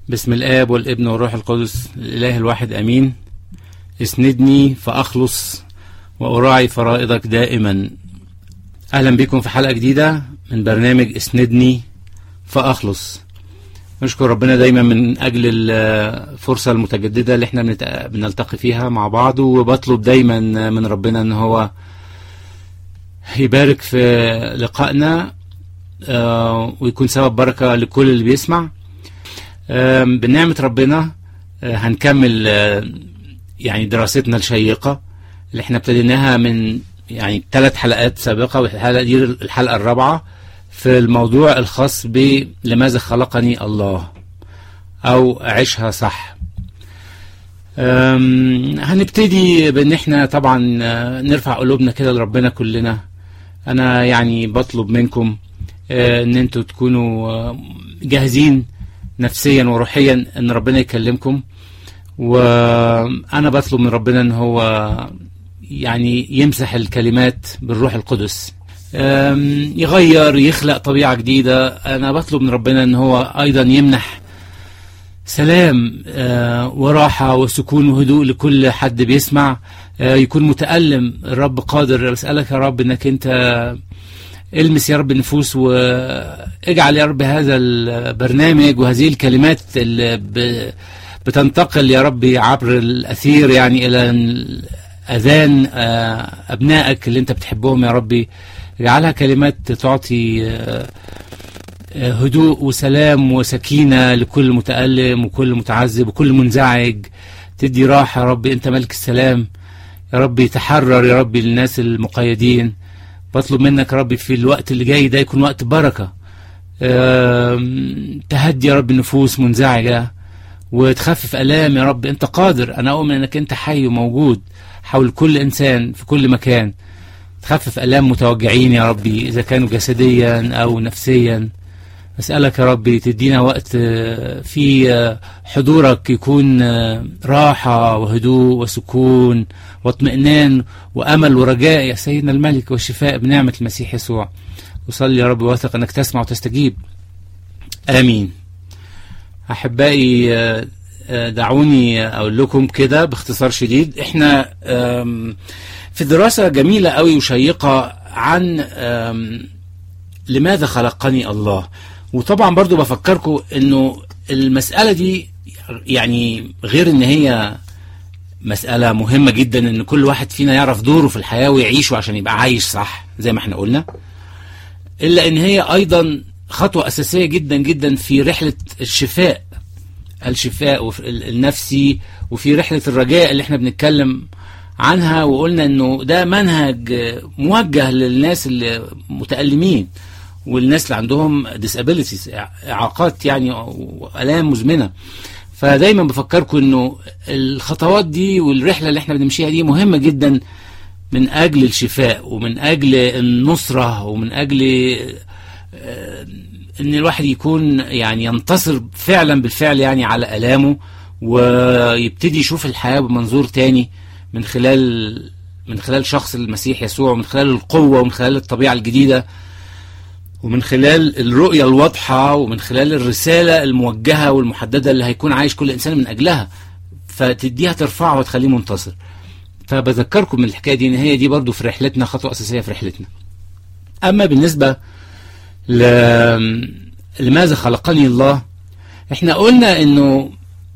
بسم الآب والابن والروح القدس الإله الواحد أمين اسندني فأخلص وأراعي فرائضك دائما أهلا بكم في حلقة جديدة من برنامج اسندني فأخلص نشكر ربنا دايما من أجل الفرصة المتجددة اللي احنا بنت- بنلتقي فيها مع بعض وبطلب دايما من ربنا ان هو يبارك في لقائنا آه، ويكون سبب بركة لكل اللي بيسمع آم، بنعمة ربنا آه، هنكمل آه، يعني دراستنا الشيقة اللي احنا ابتديناها من يعني ثلاث حلقات سابقة والحلقة دي الحلقة الرابعة في الموضوع الخاص ب لماذا خلقني الله أو أعيشها صح أم، هنبتدي بان احنا طبعا آه، نرفع قلوبنا كده لربنا كلنا انا يعني بطلب منكم آه، ان انتوا تكونوا آه، جاهزين نفسيا وروحيا ان ربنا يكلمكم وانا بطلب من ربنا ان هو يعني يمسح الكلمات بالروح القدس أم، يغير يخلق طبيعة جديدة انا بطلب من ربنا ان هو ايضا يمنح سلام آه، وراحة وسكون وهدوء لكل حد بيسمع آه، يكون متألم الرب قادر بسألك يا رب انك انت المس يا رب النفوس واجعل يا رب هذا البرنامج وهذه الكلمات اللي ب- بتنتقل يا رب عبر الأثير يعني إلى أذان آه، أبنائك اللي أنت بتحبهم يا ربي اجعلها كلمات تعطي آه، آه، هدوء وسلام وسكينة لكل متألم وكل متعذب وكل منزعج تدي راحة يا رب أنت ملك السلام يا رب تحرر يا رب الناس المقيدين بطلب منك يا رب في الوقت اللي جاي ده يكون وقت بركة آم، تهدي يا رب النفوس منزعجة وتخفف آلام يا رب أنت قادر أنا أؤمن أنك أنت حي وموجود حول كل إنسان في كل مكان تخفف آلام متوجعين يا ربي إذا كانوا جسديا أو نفسيا أسألك يا ربي تدينا وقت آه، في آه، حضورك يكون آه، راحة وهدوء وسكون واطمئنان وأمل ورجاء يا سيدنا الملك والشفاء بنعمة المسيح يسوع وصلي يا رب واثق أنك تسمع وتستجيب آمين أحبائي آه، آه، دعوني أقول لكم كده باختصار شديد إحنا آم، في دراسة جميلة قوي وشيقة عن آم، لماذا خلقني الله وطبعا برضو بفكركم انه المسألة دي يعني غير ان هي مسألة مهمة جدا ان كل واحد فينا يعرف دوره في الحياة ويعيشه عشان يبقى عايش صح زي ما احنا قلنا الا ان هي ايضا خطوة اساسية جدا جدا في رحلة الشفاء الشفاء وفي ال- النفسي وفي رحلة الرجاء اللي احنا بنتكلم عنها وقلنا انه ده منهج آه، موجه للناس اللي متألمين والناس اللي عندهم disabilities اعاقات يعني والام مزمنه فدايما بفكركم انه الخطوات دي والرحله اللي احنا بنمشيها دي مهمه جدا من اجل الشفاء ومن اجل النصره ومن اجل آه، ان الواحد يكون يعني ينتصر فعلا بالفعل يعني على الامه ويبتدي يشوف الحياه بمنظور تاني من خلال من خلال شخص المسيح يسوع ومن خلال القوه ومن خلال الطبيعه الجديده ومن خلال الرؤية الواضحة ومن خلال الرسالة الموجهة والمحددة اللي هيكون عايش كل إنسان من أجلها فتديها ترفعه وتخليه منتصر فبذكركم من الحكاية دي إن هي دي برضو في رحلتنا خطوة أساسية في رحلتنا أما بالنسبة ل... لماذا خلقني الله احنا قلنا انه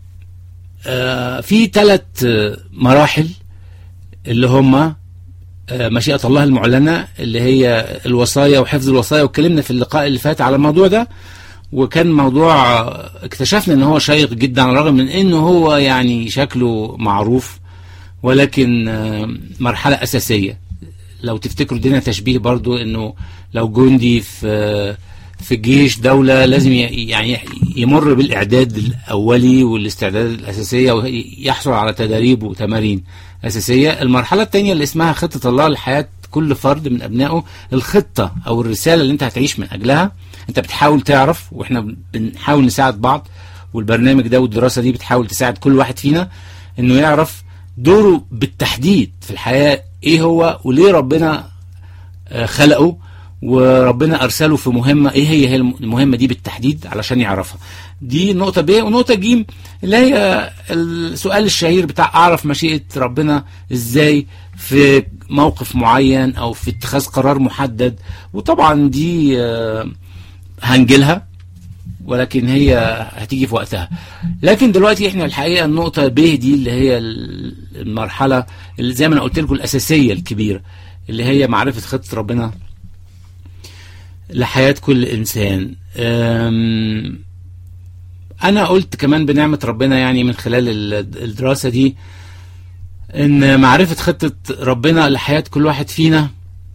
آه في ثلاث مراحل اللي هما آه، مشيئة الله المعلنة اللي هي الوصايا وحفظ الوصايا واتكلمنا في اللقاء اللي فات على الموضوع ده وكان موضوع آه، اكتشفنا ان هو شيق جدا على الرغم من انه هو يعني شكله معروف ولكن آه، مرحلة اساسية لو تفتكروا ادينا تشبيه برضو انه لو جندي في في الجيش دولة لازم ي- يعني يمر بالإعداد الأولي والاستعداد الأساسية ويحصل على تدريب وتمارين أساسية المرحلة الثانية اللي اسمها خطة الله لحياة كل فرد من أبنائه الخطة أو الرسالة اللي أنت هتعيش من أجلها أنت بتحاول تعرف وإحنا بنحاول نساعد بعض والبرنامج ده والدراسة دي بتحاول تساعد كل واحد فينا إنه يعرف دوره بالتحديد في الحياة إيه هو وليه ربنا آه، خلقه وربنا ارسله في مهمه ايه هي هي المهمه دي بالتحديد علشان يعرفها دي نقطه ب ونقطه ج اللي هي السؤال الشهير بتاع اعرف مشيئه ربنا ازاي في موقف معين او في اتخاذ قرار محدد وطبعا دي آه، هنجيلها ولكن هي هتيجي في وقتها لكن دلوقتي احنا الحقيقه النقطه ب دي اللي هي المرحله اللي زي ما انا قلت لكم الاساسيه الكبيره اللي هي معرفه خطه ربنا لحياه كل انسان أم، انا قلت كمان بنعمه ربنا يعني من خلال ال- الدراسه دي ان معرفه خطه ربنا لحياه كل واحد فينا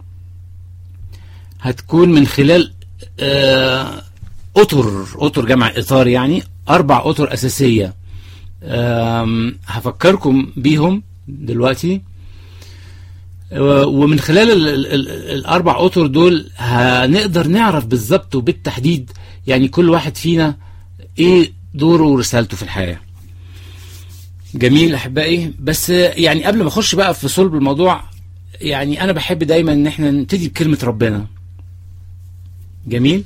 هتكون من خلال آه، اطر اطر جمع اطار يعني اربع اطر اساسيه آم، هفكركم بيهم دلوقتي و- ومن خلال ال ال ال الاربع اطر دول هنقدر نعرف بالظبط وبالتحديد يعني كل واحد فينا ايه دوره ورسالته في الحياه جميل احبائي بس يعني قبل ما اخش بقى في صلب الموضوع يعني انا بحب دايما ان احنا نبتدي بكلمه ربنا جميل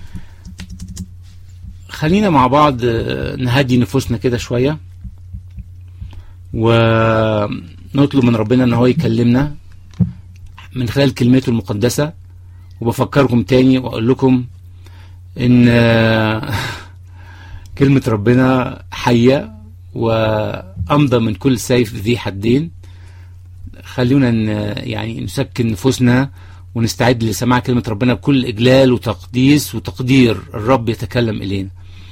خلينا مع بعض آه، نهدي نفوسنا كده شويه ونطلب من ربنا ان هو يكلمنا من خلال كلمته المقدسه وبفكركم تاني واقول لكم ان آه، كلمه ربنا حيه وامضى من كل سيف ذي حدين خلونا ن- يعني نسكن نفوسنا ونستعد لسماع كلمة ربنا بكل إجلال وتقديس وتقدير الرب يتكلم إلينا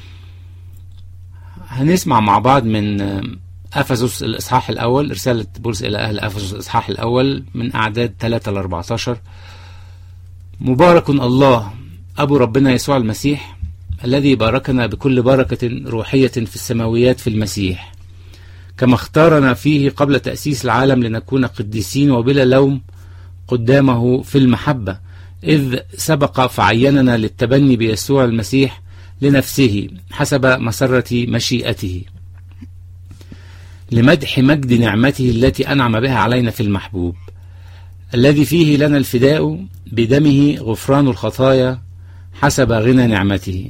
هنسمع مع بعض من آه، أفسس الإصحاح الأول رسالة بولس إلى أهل أفسس الإصحاح الأول من أعداد 3 ل 14 مبارك الله أبو ربنا يسوع المسيح الذي باركنا بكل بركة روحية في السماويات في المسيح كما اختارنا فيه قبل تأسيس العالم لنكون قديسين وبلا لوم قدامه في المحبة إذ سبق فعيننا للتبني بيسوع المسيح لنفسه حسب مسرة مشيئته لمدح مجد نعمته التي أنعم بها علينا في المحبوب الذي فيه لنا الفداء بدمه غفران الخطايا حسب غنى نعمته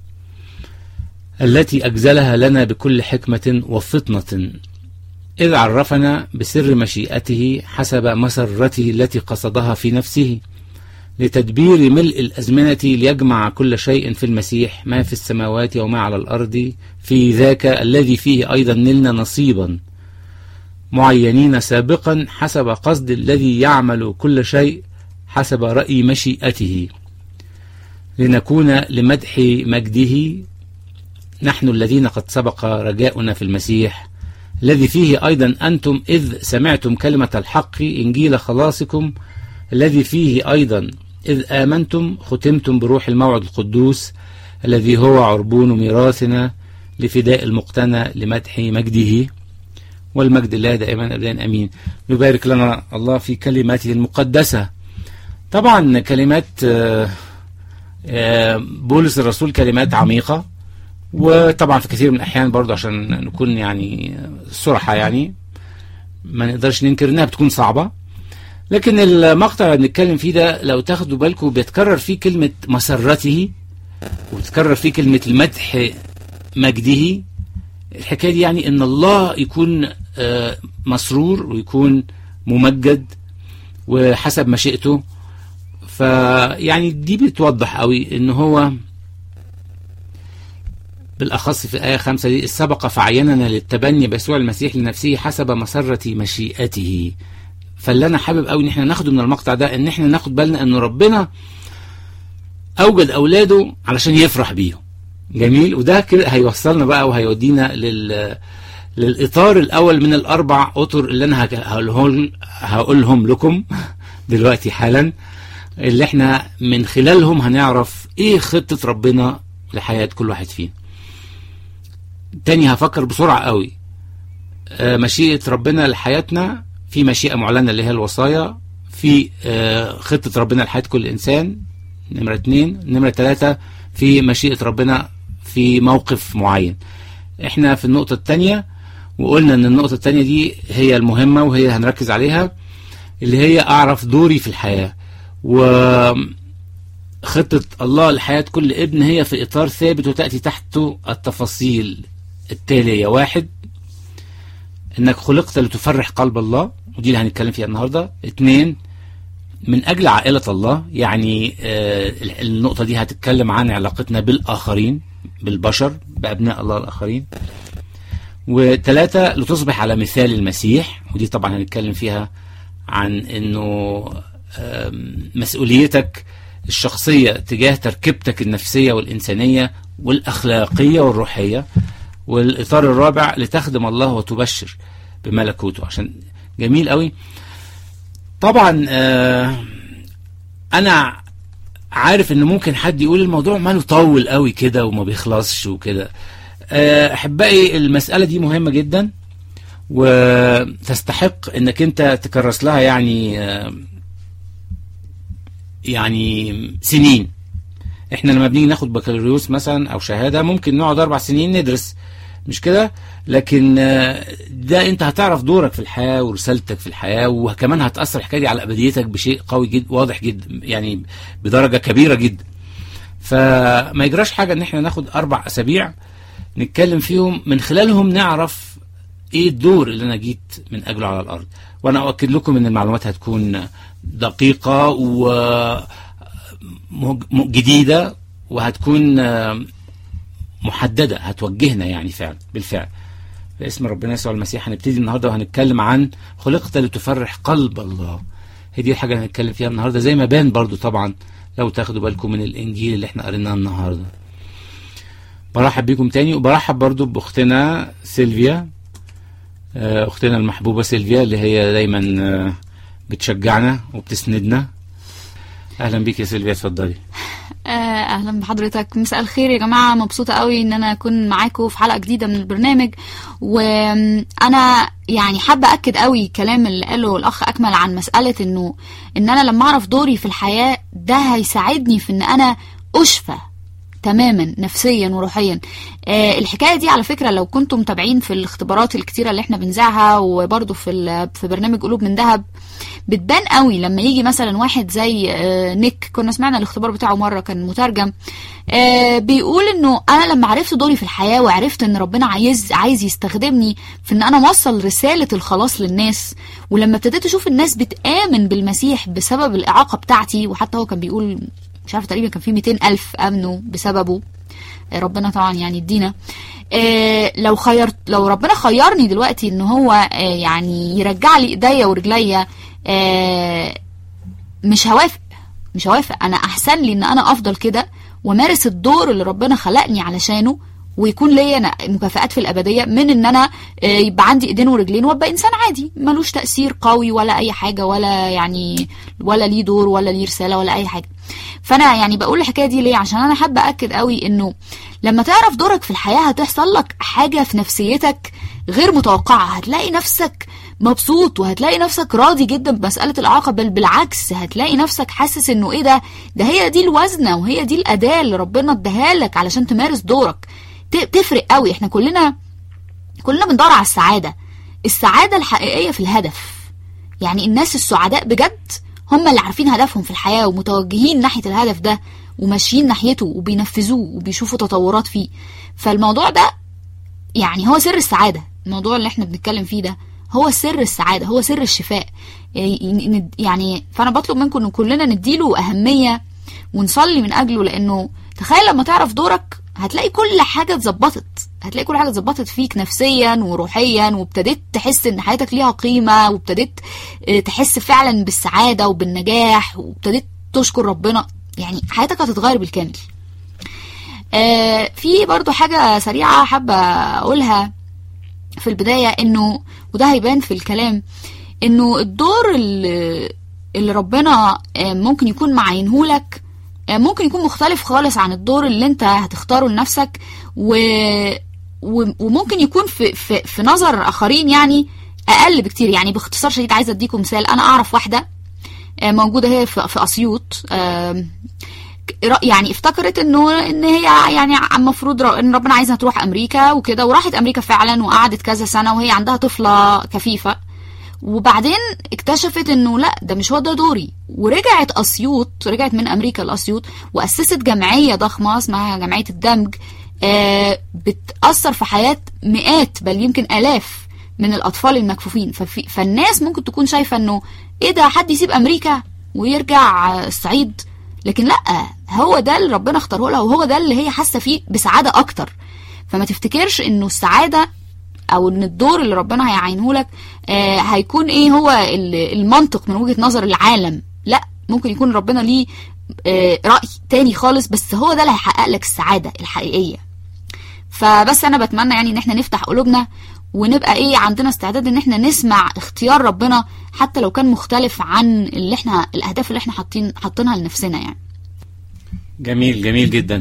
التي أجزلها لنا بكل حكمة وفطنة إذ عرفنا بسر مشيئته حسب مسرته التي قصدها في نفسه لتدبير ملء الأزمنة ليجمع كل شيء في المسيح ما في السماوات وما على الأرض في ذاك الذي فيه أيضا نلنا نصيبا معينين سابقا حسب قصد الذي يعمل كل شيء حسب رأي مشيئته لنكون لمدح مجده نحن الذين قد سبق رجاؤنا في المسيح الذي فيه أيضا أنتم إذ سمعتم كلمة الحق إنجيل خلاصكم الذي فيه أيضا إذ آمنتم ختمتم بروح الموعد القدوس الذي هو عربون ميراثنا لفداء المقتنى لمدح مجده والمجد الله دائما أبدا أمين يبارك لنا الله في كلماته المقدسة طبعا كلمات آه، آه، بولس الرسول كلمات عميقة وطبعا في كثير من الأحيان برضو عشان نكون يعني صرحة يعني ما نقدرش ننكر إنها بتكون صعبة لكن المقطع اللي بنتكلم فيه ده لو تاخدوا بالكم بيتكرر فيه كلمة مسرته وبتكرر فيه كلمة المدح مجده الحكاية دي يعني إن الله يكون آه، مسرور ويكون ممجد وحسب مشيئته فيعني دي بتوضح قوي ان هو بالاخص في الايه خمسة دي سبق فعيننا للتبني بيسوع المسيح لنفسه حسب مسرة مشيئته فاللي انا حابب قوي ان احنا ناخده من المقطع ده ان احنا ناخد بالنا ان ربنا اوجد اولاده علشان يفرح بيهم جميل وده كده هيوصلنا بقى وهيودينا لل للاطار الاول من الاربع اطر اللي انا هك- هقولهم هقولهم لكم دلوقتي حالا اللي احنا من خلالهم هنعرف ايه خطة ربنا لحياة كل واحد فينا تاني هفكر بسرعة قوي آه، مشيئة ربنا لحياتنا في مشيئة معلنة اللي هي الوصايا في آه، خطة ربنا لحياة كل إنسان نمرة اتنين نمرة تلاتة في مشيئة ربنا في موقف معين احنا في النقطة التانية وقلنا ان النقطة التانية دي هي المهمة وهي هنركز عليها اللي هي اعرف دوري في الحياة و خطة الله لحياة كل ابن هي في إطار ثابت وتأتي تحته التفاصيل التالية واحد إنك خلقت لتفرح قلب الله ودي اللي هنتكلم فيها النهاردة اتنين من أجل عائلة الله يعني آه النقطة دي هتتكلم عن علاقتنا بالآخرين بالبشر بأبناء الله الآخرين وثلاثة لتصبح على مثال المسيح ودي طبعا هنتكلم فيها عن انه مسؤوليتك الشخصية تجاه تركيبتك النفسية والإنسانية والأخلاقية والروحية والإطار الرابع لتخدم الله وتبشر بملكوته عشان جميل قوي طبعا آه أنا عارف إن ممكن حد يقول الموضوع ماله طول قوي كده وما بيخلصش وكده آه أحبائي المسألة دي مهمة جدا وتستحق انك انت تكرس لها يعني يعني سنين احنا لما بنيجي ناخد بكالوريوس مثلا او شهاده ممكن نقعد اربع سنين ندرس مش كده لكن ده انت هتعرف دورك في الحياه ورسالتك في الحياه وكمان هتاثر الحكايه دي على ابديتك بشيء قوي جدا واضح جدا يعني بدرجه كبيره جدا فما يجراش حاجه ان احنا ناخد اربع اسابيع نتكلم فيهم من خلالهم نعرف ايه الدور اللي انا جيت من اجله على الارض وانا اؤكد لكم ان المعلومات هتكون دقيقه وجديده وهتكون محدده هتوجهنا يعني فعلا بالفعل باسم ربنا يسوع المسيح هنبتدي النهارده وهنتكلم عن خلقت لتفرح قلب الله هي دي الحاجه اللي هنتكلم فيها النهارده زي ما بان برضو طبعا لو تاخدوا بالكم من الانجيل اللي احنا قريناه النهارده برحب بيكم تاني وبرحب برضو باختنا سيلفيا اختنا المحبوبه سيلفيا اللي هي دايما بتشجعنا وبتسندنا اهلا بيك يا سيلفيا اتفضلي اهلا بحضرتك مساء الخير يا جماعه مبسوطه قوي ان انا اكون معاكم في حلقه جديده من البرنامج وانا يعني حابه اكد قوي الكلام اللي قاله الاخ اكمل عن مساله انه ان انا لما اعرف دوري في الحياه ده هيساعدني في ان انا اشفى تماما نفسيا وروحيا آه الحكايه دي على فكره لو كنتم متابعين في الاختبارات الكتيره اللي احنا بنذاعها وبرده في في برنامج قلوب من ذهب بتبان قوي لما يجي مثلا واحد زي آه نيك كنا سمعنا الاختبار بتاعه مره كان مترجم آه بيقول انه انا لما عرفت دوري في الحياه وعرفت ان ربنا عايز عايز يستخدمني في ان انا اوصل رساله الخلاص للناس ولما ابتديت اشوف الناس بتامن بالمسيح بسبب الاعاقه بتاعتي وحتى هو كان بيقول مش عارفه تقريبا كان في 200 ألف أمنوا بسببه ربنا طبعا يعني يدينا إيه لو خيرت لو ربنا خيرني دلوقتي ان هو إيه يعني يرجع لي ايديا ورجليا إيه مش هوافق مش هوافق انا احسن لي ان انا افضل كده ومارس الدور اللي ربنا خلقني علشانه ويكون ليا انا مكافآت في الابديه من ان انا يبقى عندي ايدين ورجلين وابقى انسان عادي ملوش تاثير قوي ولا اي حاجه ولا يعني ولا ليه دور ولا ليه رساله ولا اي حاجه فانا يعني بقول الحكايه دي ليه عشان انا حابه اكد قوي انه لما تعرف دورك في الحياه هتحصل لك حاجه في نفسيتك غير متوقعه هتلاقي نفسك مبسوط وهتلاقي نفسك راضي جدا بمساله الاعاقه بل بالعكس هتلاقي نفسك حاسس انه ايه ده ده هي دي الوزنه وهي دي الاداه اللي ربنا اداها لك علشان تمارس دورك تفرق قوي احنا كلنا كلنا بندور على السعاده السعاده الحقيقيه في الهدف يعني الناس السعداء بجد هم اللي عارفين هدفهم في الحياه ومتوجهين ناحيه الهدف ده وماشيين ناحيته وبينفذوه وبيشوفوا تطورات فيه فالموضوع ده يعني هو سر السعاده الموضوع اللي احنا بنتكلم فيه ده هو سر السعاده هو سر الشفاء يعني فانا بطلب منكم ان كلنا نديله اهميه ونصلي من اجله لانه تخيل لما تعرف دورك هتلاقي كل حاجه اتظبطت هتلاقي كل حاجه اتظبطت فيك نفسيا وروحيا وابتديت تحس ان حياتك ليها قيمه وابتديت تحس فعلا بالسعاده وبالنجاح وابتديت تشكر ربنا يعني حياتك هتتغير بالكامل آه في برضو حاجه سريعه حابه اقولها في البدايه انه وده هيبان في الكلام انه الدور اللي, اللي ربنا ممكن يكون معينهولك ممكن يكون مختلف خالص عن الدور اللي انت هتختاره لنفسك و... و... وممكن يكون في, في, في نظر اخرين يعني اقل بكتير يعني باختصار شديد عايزه اديكم مثال انا اعرف واحده موجوده هي في, في اسيوط يعني افتكرت انه ان هي يعني المفروض ان ربنا عايزها تروح امريكا وكده وراحت امريكا فعلا وقعدت كذا سنه وهي عندها طفله كفيفه وبعدين اكتشفت انه لا ده مش هو ده دوري ورجعت اسيوط رجعت من امريكا لاسيوط واسست جمعيه ضخمه اسمها جمعيه الدمج آه بتاثر في حياه مئات بل يمكن الاف من الاطفال المكفوفين ففي فالناس ممكن تكون شايفه انه ايه ده حد يسيب امريكا ويرجع الصعيد لكن لا هو ده اللي ربنا اختاره لها وهو ده اللي هي حاسه فيه بسعاده اكتر فما تفتكرش انه السعاده او ان الدور اللي ربنا هيعينه لك آه هيكون ايه هو المنطق من وجهه نظر العالم لا ممكن يكون ربنا ليه آه راي تاني خالص بس هو ده اللي هيحقق لك السعاده الحقيقيه فبس انا بتمنى يعني ان احنا نفتح قلوبنا ونبقى ايه عندنا استعداد ان احنا نسمع اختيار ربنا حتى لو كان مختلف عن اللي احنا الاهداف اللي احنا حاطين حاطينها لنفسنا يعني جميل جميل جدا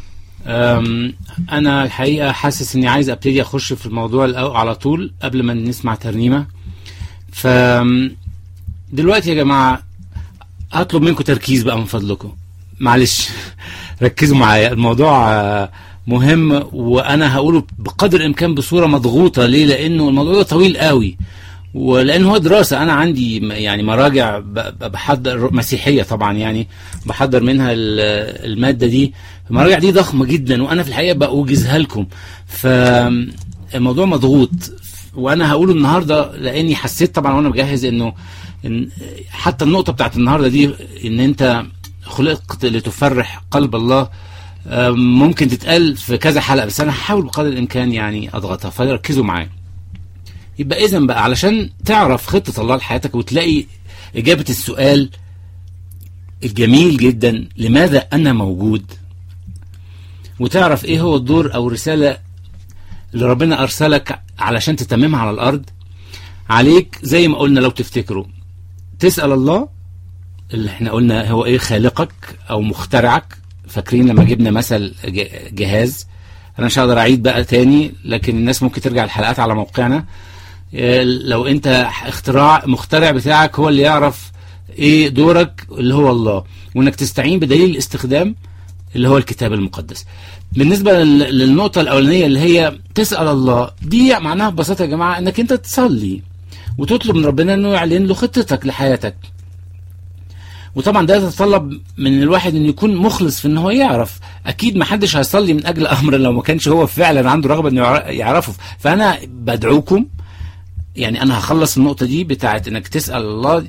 انا الحقيقه حاسس اني عايز ابتدي اخش في الموضوع على طول قبل ما نسمع ترنيمه ف دلوقتي يا جماعه هطلب منكم تركيز بقى من فضلكم معلش ركزوا معايا الموضوع مهم وانا هقوله بقدر الامكان بصوره مضغوطه ليه لانه الموضوع ده طويل قوي ولان هو دراسه انا عندي يعني مراجع بحضر مسيحيه طبعا يعني بحضر منها الماده دي المراجع دي ضخمه جدا وانا في الحقيقه بوجزها لكم فالموضوع مضغوط وانا هقوله النهارده لاني حسيت طبعا وانا بجهز انه إن حتى النقطه بتاعت النهارده دي ان انت خلقت لتفرح قلب الله ممكن تتقال في كذا حلقه بس انا هحاول بقدر الامكان يعني اضغطها فركزوا معايا يبقى اذا بقى علشان تعرف خطه الله لحياتك وتلاقي اجابه السؤال الجميل جدا لماذا انا موجود وتعرف ايه هو الدور او الرساله اللي ربنا ارسلك علشان تتممها على الارض عليك زي ما قلنا لو تفتكروا تسال الله اللي احنا قلنا هو ايه خالقك او مخترعك فاكرين لما جبنا مثل جهاز انا مش هقدر اعيد بقى تاني لكن الناس ممكن ترجع الحلقات على موقعنا لو انت اختراع مخترع بتاعك هو اللي يعرف ايه دورك اللي هو الله وانك تستعين بدليل الاستخدام اللي هو الكتاب المقدس بالنسبة للنقطة الأولانية اللي هي تسأل الله دي معناها ببساطة يا جماعة انك انت تصلي وتطلب من ربنا انه يعلن له خطتك لحياتك وطبعا ده يتطلب من الواحد انه يكون مخلص في ان هو يعرف اكيد ما حدش هيصلي من اجل امر لو ما كانش هو فعلا عنده رغبه انه يعرفه فانا بدعوكم يعني انا هخلص النقطه دي بتاعت انك تسال الله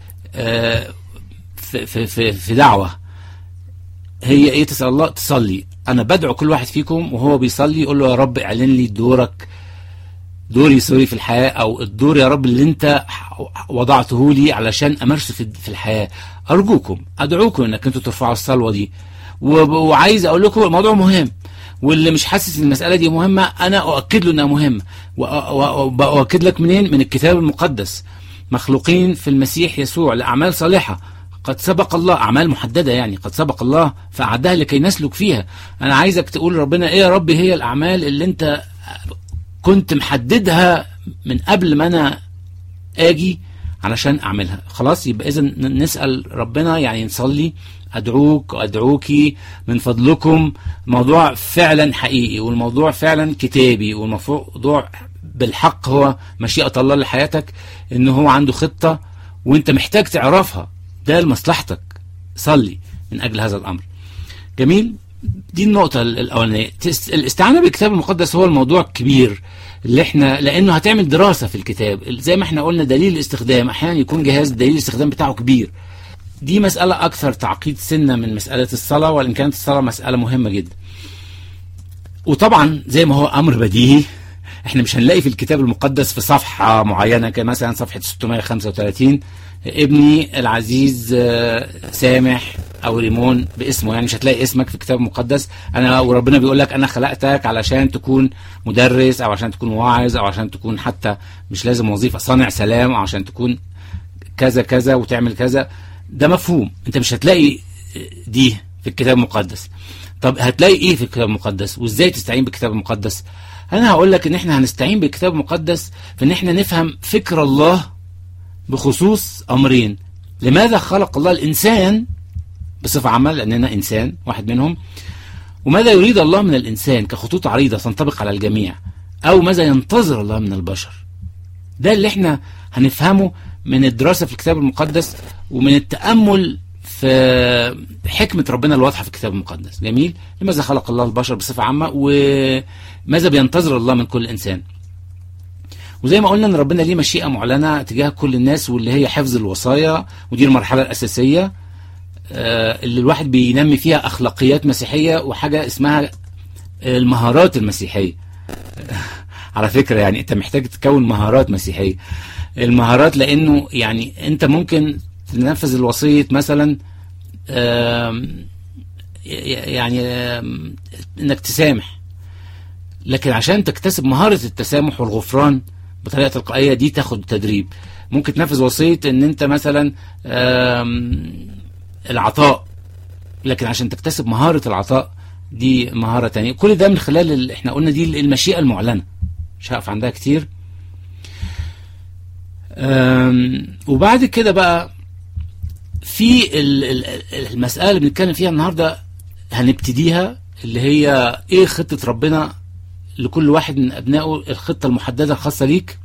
في في في, في دعوه هي ايه تسال الله تصلي انا بدعو كل واحد فيكم وهو بيصلي يقول له يا رب اعلن لي دورك دوري سوري في الحياه او الدور يا رب اللي انت وضعته لي علشان امارسه في الحياه ارجوكم ادعوكم انك انتوا ترفعوا الصلوه دي وعايز اقول لكم الموضوع مهم واللي مش حاسس ان المساله دي مهمه انا اؤكد له انها مهمه واؤكد لك منين من الكتاب المقدس مخلوقين في المسيح يسوع لاعمال صالحه قد سبق الله اعمال محدده يعني قد سبق الله فاعدها لكي نسلك فيها انا عايزك تقول ربنا ايه يا رب هي الاعمال اللي انت كنت محددها من قبل ما انا اجي علشان اعملها خلاص يبقى اذا نسال ربنا يعني نصلي ادعوك وادعوكي من فضلكم موضوع فعلا حقيقي والموضوع فعلا كتابي والموضوع بالحق هو مشيئه الله لحياتك ان هو عنده خطه وانت محتاج تعرفها ده لمصلحتك صلي من اجل هذا الامر جميل دي النقطة الأولانية الاستعانة بالكتاب المقدس هو الموضوع الكبير اللي احنا لأنه هتعمل دراسة في الكتاب زي ما احنا قلنا دليل الاستخدام أحيانا يكون جهاز دليل الاستخدام بتاعه كبير دي مسألة أكثر تعقيد سنة من مسألة الصلاة وإن كانت الصلاة مسألة مهمة جدا وطبعا زي ما هو أمر بديهي احنا مش هنلاقي في الكتاب المقدس في صفحة معينة كمثلا صفحة 635 ابني العزيز سامح او ريمون باسمه يعني مش هتلاقي اسمك في الكتاب المقدس انا وربنا بيقول لك انا خلقتك علشان تكون مدرس او عشان تكون واعظ او عشان تكون حتى مش لازم وظيفه صانع سلام او عشان تكون كذا كذا وتعمل كذا ده مفهوم انت مش هتلاقي دي في الكتاب المقدس طب هتلاقي ايه في الكتاب المقدس وازاي تستعين بالكتاب المقدس انا هقول لك ان احنا هنستعين بالكتاب المقدس في ان احنا نفهم فكر الله بخصوص امرين لماذا خلق الله الانسان بصفه عامه لاننا انسان واحد منهم وماذا يريد الله من الانسان كخطوط عريضه تنطبق على الجميع او ماذا ينتظر الله من البشر ده اللي احنا هنفهمه من الدراسة في الكتاب المقدس ومن التأمل في حكمة ربنا الواضحة في الكتاب المقدس جميل لماذا خلق الله البشر بصفة عامة وماذا بينتظر الله من كل إنسان وزي ما قلنا ان ربنا ليه مشيئه معلنه تجاه كل الناس واللي هي حفظ الوصايا ودي المرحله الاساسيه آه، اللي الواحد بينمي فيها اخلاقيات مسيحيه وحاجه اسمها المهارات المسيحيه على فكره يعني انت محتاج تكون مهارات مسيحيه المهارات لانه يعني انت ممكن تنفذ الوصيه مثلا آم، ي- يعني آم، انك تسامح لكن عشان تكتسب مهارة التسامح والغفران بطريقة تلقائية دي تاخد تدريب ممكن تنفذ وصية ان انت مثلا آم، العطاء لكن عشان تكتسب مهارة العطاء دي مهارة تانية كل ده من خلال اللي احنا قلنا دي المشيئة المعلنة مش هقف عندها كتير آم، وبعد كده بقى في ال- ال- ال- المسألة اللي بنتكلم فيها النهاردة هنبتديها اللي هي ايه خطة ربنا لكل واحد من ابنائه الخطة المحددة الخاصة ليك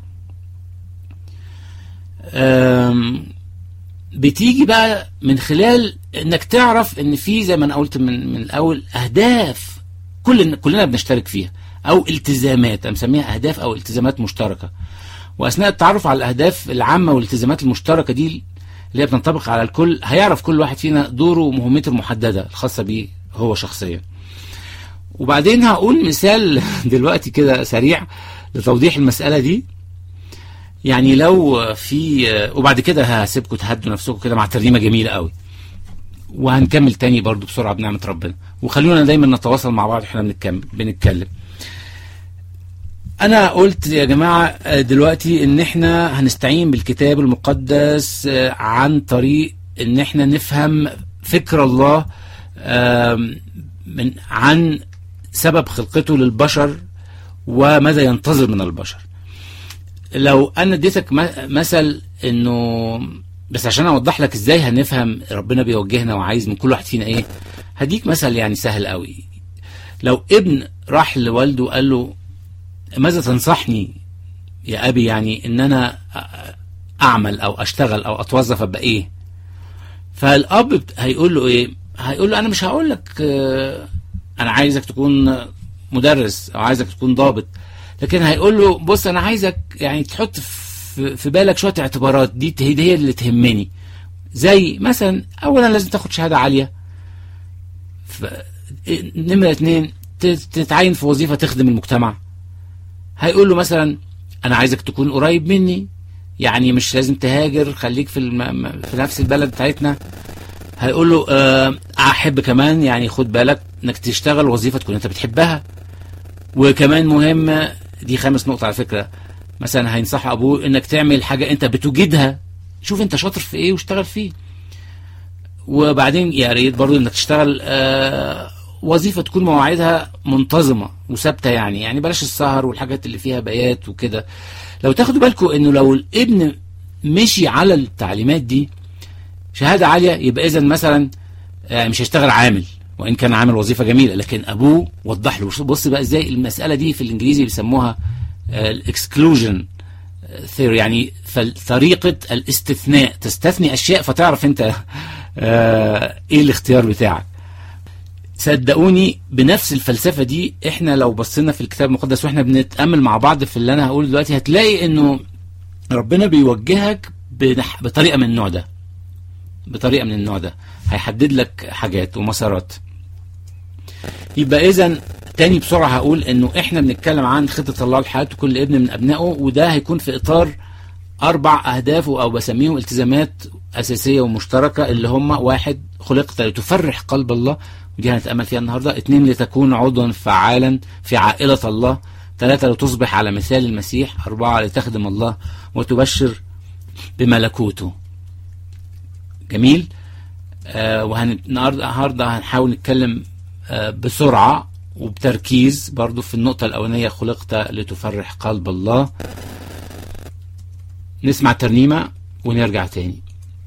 آم، بتيجي بقى من خلال انك تعرف ان في زي ما انا قلت من من الاول اهداف كل كلنا بنشترك فيها او التزامات انا مسميها اهداف او التزامات مشتركه واثناء التعرف على الاهداف العامه والالتزامات المشتركه دي اللي هي بتنطبق على الكل هيعرف كل واحد فينا دوره ومهمته المحدده الخاصه بيه هو شخصيا وبعدين هقول مثال دلوقتي كده سريع لتوضيح المساله دي يعني لو في وبعد كده هسيبكم تهدوا نفسكم كده مع ترنيمه جميله قوي وهنكمل تاني برضو بسرعه بنعمه ربنا وخلونا دايما نتواصل مع بعض احنا بنتكلم بنتكلم انا قلت يا جماعه آه، دلوقتي ان احنا هنستعين بالكتاب المقدس آه، عن طريق ان احنا نفهم فكر الله آم، من عن سبب خلقته للبشر وماذا ينتظر من البشر لو انا اديتك م- مثل انه بس عشان اوضح لك ازاي هنفهم ربنا بيوجهنا وعايز من كل واحد فينا ايه هديك مثل يعني سهل قوي لو ابن راح لوالده وقال له ماذا تنصحني يا ابي يعني ان انا أ- اعمل او اشتغل او اتوظف ابقى ايه فالاب بت- هيقول له ايه هيقول له انا مش هقول لك آه، انا عايزك تكون مدرس او عايزك تكون ضابط لكن هيقول له بص انا عايزك يعني تحط في في بالك شويه اعتبارات دي ت- هي اللي تهمني زي مثلا اولا لازم تاخد شهاده عاليه ف... نمره اتنين ت- تتعين في وظيفه تخدم المجتمع هيقول له مثلا انا عايزك تكون قريب مني يعني مش لازم تهاجر خليك في الم... م- في نفس البلد بتاعتنا هيقول له آه، احب كمان يعني خد بالك انك تشتغل وظيفه تكون انت بتحبها وكمان مهم دي خامس نقطه على فكره مثلا هينصح ابوه انك تعمل حاجه انت بتوجدها شوف انت شاطر في ايه واشتغل فيه وبعدين يا ريت برضو انك تشتغل آه وظيفه تكون مواعيدها منتظمه وثابته يعني يعني بلاش السهر والحاجات اللي فيها بيات وكده لو تاخدوا بالكم انه لو الابن مشي على التعليمات دي شهاده عاليه يبقى اذا مثلا آه، مش هيشتغل عامل وان كان عامل وظيفه جميله لكن ابوه وضح له بص بقى ازاي المساله دي في الانجليزي بيسموها الاكسكلوجن ثيوري يعني طريقه الاستثناء تستثني اشياء فتعرف انت آه، ايه الاختيار بتاعك صدقوني بنفس الفلسفه دي احنا لو بصينا في الكتاب المقدس واحنا بنتامل مع بعض في اللي انا هقوله دلوقتي هتلاقي انه ربنا بيوجهك بنح- بطريقه من النوع ده بطريقه من النوع ده هيحدد لك حاجات ومسارات يبقى اذا تاني بسرعه هقول انه احنا بنتكلم عن خطه الله لحياه كل ابن من ابنائه وده هيكون في اطار اربع اهداف او بسميهم التزامات اساسيه ومشتركه اللي هم واحد خلقت لتفرح قلب الله ودي هنتامل فيها النهارده اثنين لتكون عضوا فعالا في عائله الله ثلاثه لتصبح على مثال المسيح اربعه لتخدم الله وتبشر بملكوته جميل آه وهنالنهارده هنحاول نتكلم آه بسرعه وبتركيز برضو في النقطة الأولانية خلقت لتفرح قلب الله نسمع ترنيمة ونرجع تاني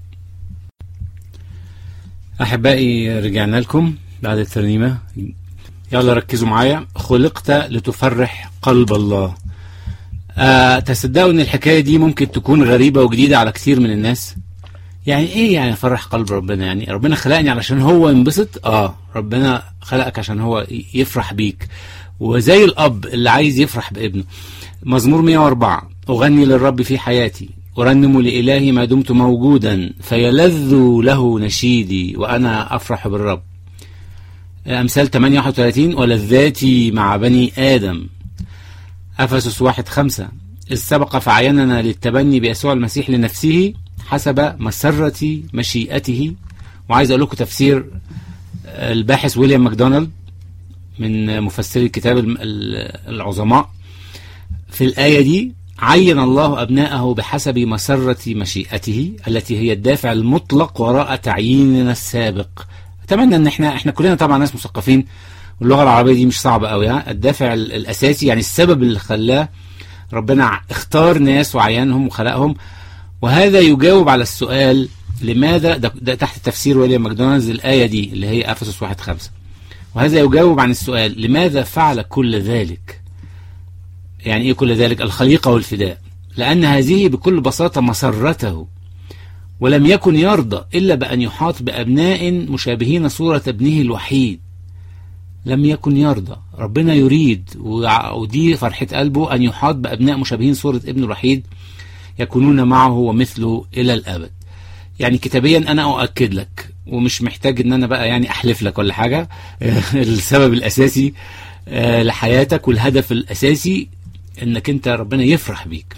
أحبائي رجعنا لكم بعد الترنيمة يلا ركزوا معايا خلقت لتفرح قلب الله آه تصدقوا ان الحكايه دي ممكن تكون غريبه وجديده على كثير من الناس يعني ايه يعني فرح قلب ربنا يعني ربنا خلقني علشان هو ينبسط اه ربنا خلقك عشان هو يفرح بيك وزي الاب اللي عايز يفرح بابنه مزمور 104 اغني للرب في حياتي أرنم لإلهي ما دمت موجودا فيلذ له نشيدي وأنا أفرح بالرب أمثال 38 ولذاتي مع بني آدم أفسس واحد خمسة إذ سبق فعيننا للتبني بيسوع المسيح لنفسه حسب مسرة مشيئته وعايز أقول لكم تفسير الباحث ويليام ماكدونالد من مفسري الكتاب العظماء في الآية دي عين الله أبناءه بحسب مسرة مشيئته التي هي الدافع المطلق وراء تعييننا السابق أتمنى أن احنا احنا كلنا طبعا ناس مثقفين واللغة العربية دي مش صعبة قوي ها الدافع الأساسي يعني السبب اللي خلاه ربنا اختار ناس وعينهم وخلقهم وهذا يجاوب على السؤال لماذا ده, ده تحت تفسير ويليام ماكدونالدز الآية دي اللي هي أفسس واحد خمسة وهذا يجاوب عن السؤال لماذا فعل كل ذلك يعني ايه كل ذلك الخليقة والفداء لأن هذه بكل بساطة مسرته ولم يكن يرضى إلا بأن يحاط بأبناء مشابهين صورة ابنه الوحيد لم يكن يرضى ربنا يريد ودي فرحة قلبه أن يحاط بأبناء مشابهين صورة ابنه الوحيد يكونون معه ومثله إلى الأبد يعني كتابيا أنا أؤكد لك ومش محتاج ان انا بقى يعني احلف لك ولا حاجة السبب الاساسي لحياتك والهدف الاساسي انك انت ربنا يفرح بيك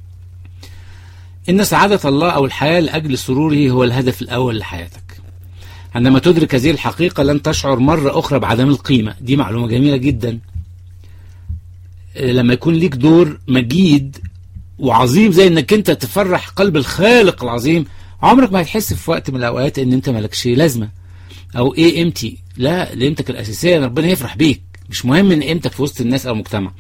ان سعادة الله او الحياة لاجل سروره هو الهدف الاول لحياتك عندما تدرك هذه الحقيقة لن تشعر مرة اخرى بعدم القيمة دي معلومة جميلة جدا لما يكون ليك دور مجيد وعظيم زي انك انت تفرح قلب الخالق العظيم عمرك ما هتحس في وقت من الاوقات ان انت مالكش لازمه او ايه قيمتي لا قيمتك الاساسيه ان ربنا يفرح بيك مش مهم ان قيمتك في وسط الناس او المجتمع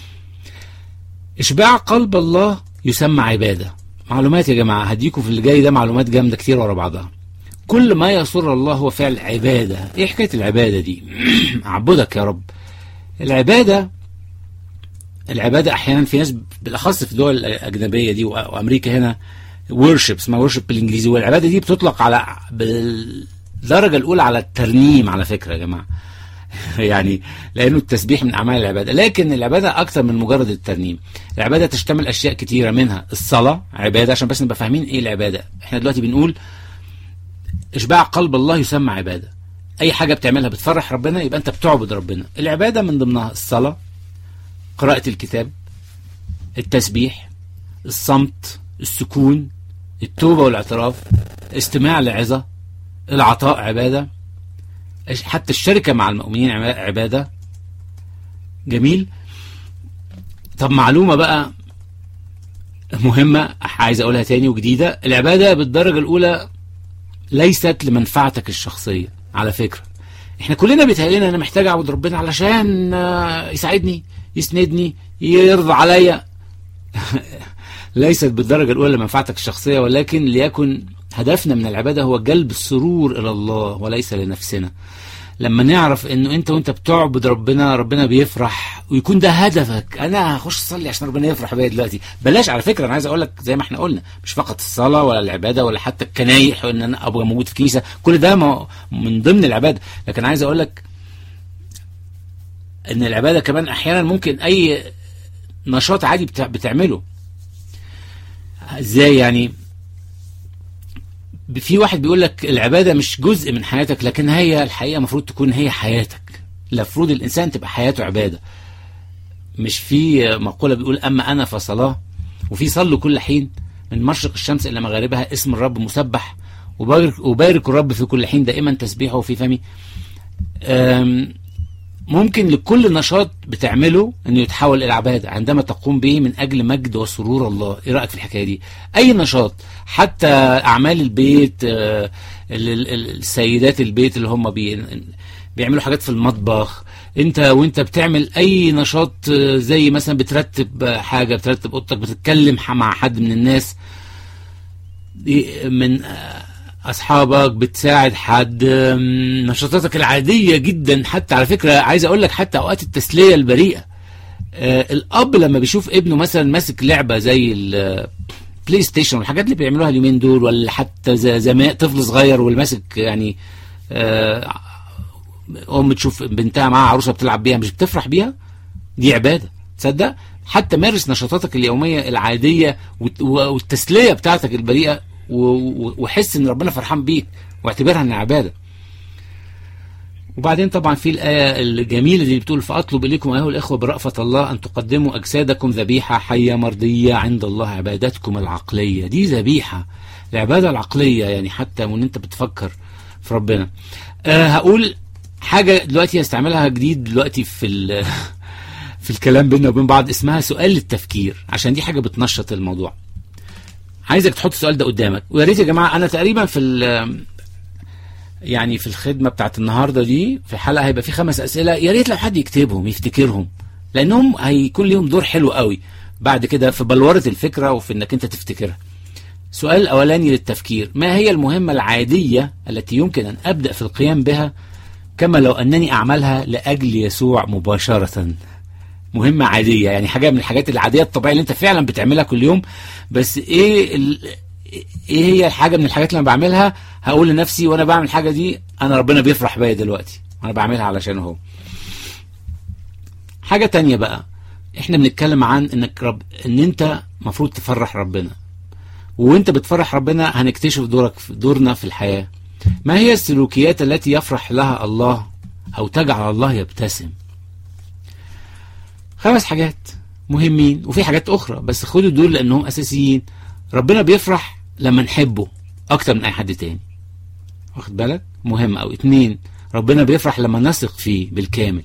اشباع قلب الله يسمى عباده معلومات يا جماعه هديكم في اللي جاي ده معلومات جامده كتير ورا بعضها كل ما يسر الله هو فعل عباده ايه حكايه العباده دي اعبدك يا رب العباده العباده احيانا في ناس بالاخص في الدول الاجنبيه دي وامريكا هنا ورشب اسمها ورشب بالانجليزي والعباده دي بتطلق على بالدرجه الاولى على الترنيم على فكره يا جماعه يعني لانه التسبيح من اعمال العباده لكن العباده اكثر من مجرد الترنيم العباده تشتمل اشياء كتيره منها الصلاه عباده عشان بس نبقى فاهمين ايه العباده احنا دلوقتي بنقول اشباع قلب الله يسمى عباده اي حاجه بتعملها بتفرح ربنا يبقى انت بتعبد ربنا العباده من ضمنها الصلاه قراءه الكتاب التسبيح الصمت السكون التوبة والاعتراف استماع لعظة العطاء عبادة حتى الشركة مع المؤمنين عبادة جميل طب معلومة بقى مهمة عايز أقولها تاني وجديدة العبادة بالدرجة الأولى ليست لمنفعتك الشخصية على فكرة احنا كلنا بيتهيألنا انا محتاج اعبد ربنا علشان يساعدني يسندني يرضى عليا ليست بالدرجة الأولى لمنفعتك الشخصية ولكن ليكن هدفنا من العبادة هو جلب السرور إلى الله وليس لنفسنا لما نعرف انه انت وانت بتعبد ربنا ربنا بيفرح ويكون ده هدفك انا هخش اصلي عشان ربنا يفرح بيا دلوقتي بلاش على فكره انا عايز اقول لك زي ما احنا قلنا مش فقط الصلاه ولا العباده ولا حتى الكنايح وان انا ابقى موجود في كنيسه كل ده من ضمن العباده لكن عايز اقول لك ان العباده كمان احيانا ممكن اي نشاط عادي بتعمله ازاي يعني في واحد بيقول لك العبادة مش جزء من حياتك لكن هي الحقيقة المفروض تكون هي حياتك المفروض الإنسان تبقى حياته عبادة مش في مقولة بيقول أما أنا فصلاة وفي صلوا كل حين من مشرق الشمس إلى مغاربها اسم الرب مسبح وبارك, وبارك الرب في كل حين دائما تسبيحه في فمي ممكن لكل نشاط بتعمله انه يتحول الى عباده عندما تقوم به من اجل مجد وسرور الله ايه رايك في الحكايه دي اي نشاط حتى اعمال البيت السيدات البيت اللي هم بي بيعملوا حاجات في المطبخ انت وانت بتعمل اي نشاط زي مثلا بترتب حاجه بترتب اوضتك بتتكلم مع حد من الناس من اصحابك بتساعد حد نشاطاتك العاديه جدا حتى على فكره عايز اقول لك حتى اوقات التسليه البريئه آه الاب لما بيشوف ابنه مثلا ماسك لعبه زي البلاي ستيشن والحاجات اللي بيعملوها اليومين دول ولا حتى زمان طفل صغير واللي ماسك يعني آه ام تشوف بنتها معاها عروسه بتلعب بيها مش بتفرح بيها دي عباده تصدق حتى مارس نشاطاتك اليوميه العاديه والتسليه بتاعتك البريئه وحس ان ربنا فرحان بيك واعتبرها انها عباده وبعدين طبعا في الآية الجميلة دي بتقول فأطلب إليكم أيها الإخوة برأفة الله أن تقدموا أجسادكم ذبيحة حية مرضية عند الله عبادتكم العقلية دي ذبيحة العبادة العقلية يعني حتى وأن أنت بتفكر في ربنا أه هقول حاجة دلوقتي هستعملها جديد دلوقتي في في الكلام بيننا وبين بعض اسمها سؤال للتفكير عشان دي حاجة بتنشط الموضوع عايزك تحط السؤال ده قدامك ويا ريت يا جماعة أنا تقريبا في يعني في الخدمة بتاعت النهاردة دي في حلقة هيبقى في خمس أسئلة يا ريت لو حد يكتبهم يفتكرهم لأنهم هيكون ليهم دور حلو قوي بعد كده في بلورة الفكرة وفي إنك أنت تفتكرها السؤال الأولاني للتفكير ما هي المهمة العادية التي يمكن أن أبدأ في القيام بها كما لو أنني أعملها لأجل يسوع مباشرة مهمة عادية يعني حاجة من الحاجات العادية الطبيعية اللي أنت فعلا بتعملها كل يوم بس إيه ال... ايه هي الحاجه من الحاجات اللي انا بعملها هقول لنفسي وانا بعمل الحاجه دي انا ربنا بيفرح بيا دلوقتي وانا بعملها علشان هو حاجه تانية بقى احنا بنتكلم عن انك رب ان انت مفروض تفرح ربنا وانت بتفرح ربنا هنكتشف دورك في دورنا في الحياه ما هي السلوكيات التي يفرح لها الله او تجعل الله يبتسم خمس حاجات مهمين وفي حاجات اخرى بس خدوا دول لانهم اساسيين ربنا بيفرح لما نحبه اكتر من اي حد تاني واخد بالك مهم او اتنين ربنا بيفرح لما نثق فيه بالكامل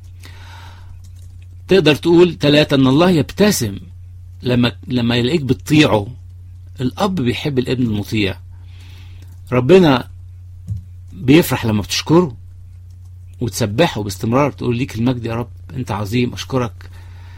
تقدر تقول تلاتة ان الله يبتسم لما لما يلاقيك بتطيعه الاب بيحب الابن المطيع ربنا بيفرح لما بتشكره وتسبحه باستمرار تقول ليك المجد يا رب انت عظيم اشكرك